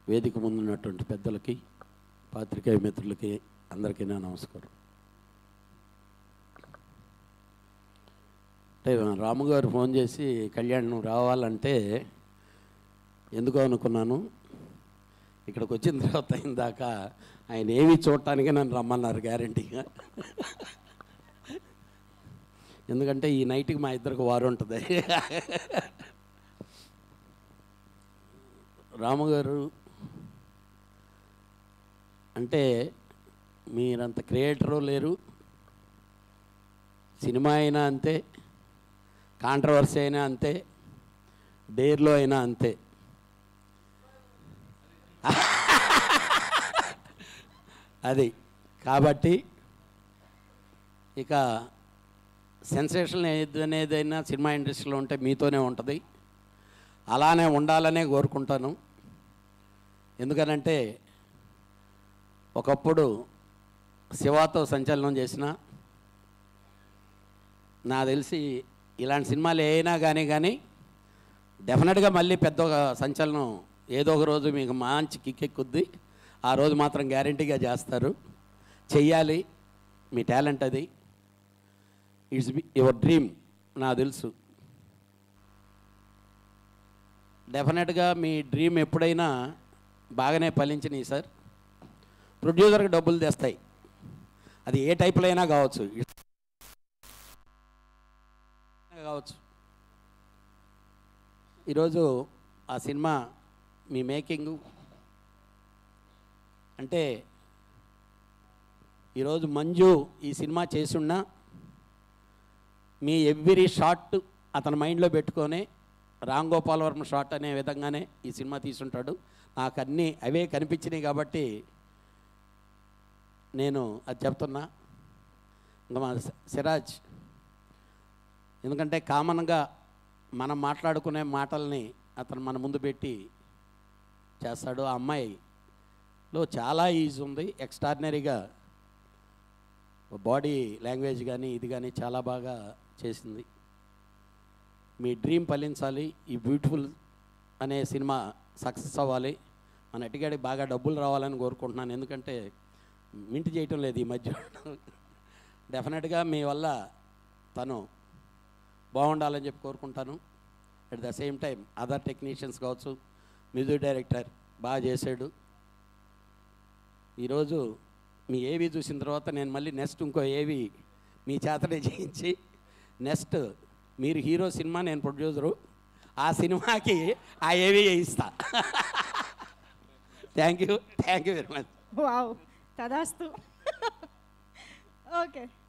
వేదిక ముందున్నటువంటి పెద్దలకి పాత్రికేయ మిత్రులకి అందరికీ నా నమస్కారం అంటే రాము గారు ఫోన్ చేసి కళ్యాణ్ నువ్వు రావాలంటే ఎందుకో అనుకున్నాను ఇక్కడికి వచ్చిన తర్వాత ఇందాక ఆయన ఏమీ చూడటానికి నన్ను రమ్మన్నారు గ్యారంటీగా ఎందుకంటే ఈ నైట్కి మా ఇద్దరికి వారు ఉంటుంది రాము గారు అంటే మీరంత క్రియేటరు లేరు సినిమా అయినా అంతే కాంట్రవర్సీ అయినా అంతే డేర్లో అయినా అంతే అది కాబట్టి ఇక సెన్సేషన్ ఏది అనేదైనా సినిమా ఇండస్ట్రీలో ఉంటే మీతోనే ఉంటుంది అలానే ఉండాలనే కోరుకుంటాను ఎందుకనంటే ఒకప్పుడు శివాతో సంచలనం చేసిన నా తెలిసి ఇలాంటి సినిమాలు ఏమైనా కానీ కానీ డెఫినెట్గా మళ్ళీ పెద్ద ఒక సంచలనం ఏదో ఒక రోజు మీకు మంచి కిక్కెక్కుద్ది ఆ రోజు మాత్రం గ్యారంటీగా చేస్తారు చెయ్యాలి మీ టాలెంట్ అది ఇట్స్ యువర్ డ్రీమ్ నాకు తెలుసు డెఫినెట్గా మీ డ్రీమ్ ఎప్పుడైనా బాగానే ఫలించినాయి సార్ ప్రొడ్యూసర్కి డబ్బులు తెస్తాయి అది ఏ టైప్లో అయినా కావచ్చు కావచ్చు ఈరోజు ఆ సినిమా మీ మేకింగ్ అంటే ఈరోజు మంజు ఈ సినిమా చేసున్నా మీ ఎవ్రీ షాట్ అతని మైండ్లో పెట్టుకొని రామ్ గోపాల్ వర్మ షాట్ అనే విధంగానే ఈ సినిమా తీసుంటాడు నాకు అన్నీ అవే కనిపించినాయి కాబట్టి నేను అది చెప్తున్నా ఇంకా మా సిరాజ్ ఎందుకంటే కామన్గా మనం మాట్లాడుకునే మాటల్ని అతను మన ముందు పెట్టి చేస్తాడు ఆ అమ్మాయిలో చాలా ఈజ్ ఉంది ఎక్స్ట్రాడినరీగా బాడీ లాంగ్వేజ్ కానీ ఇది కానీ చాలా బాగా చేసింది మీ డ్రీమ్ ఫలించాలి ఈ బ్యూటిఫుల్ అనే సినిమా సక్సెస్ అవ్వాలి మన అటిగాడికి బాగా డబ్బులు రావాలని కోరుకుంటున్నాను ఎందుకంటే మింట్ చేయటం లేదు ఈ మధ్య డెఫినెట్గా మీ వల్ల తను బాగుండాలని చెప్పి కోరుకుంటాను at the same time other technicians కావచ్చు మ్యూజిక్ డైరెక్టర్ బాగా చేశాడు ఈరోజు మీ ఏవి చూసిన తర్వాత నేను మళ్ళీ నెక్స్ట్ ఇంకో ఏవి మీ చేతనే చేయించి నెక్స్ట్ మీరు హీరో సినిమా నేను ప్రొడ్యూసరు ఆ సినిమాకి ఆ ఏవి చేయిస్తా thank you thank you very much wow తదాస్తు ఓకే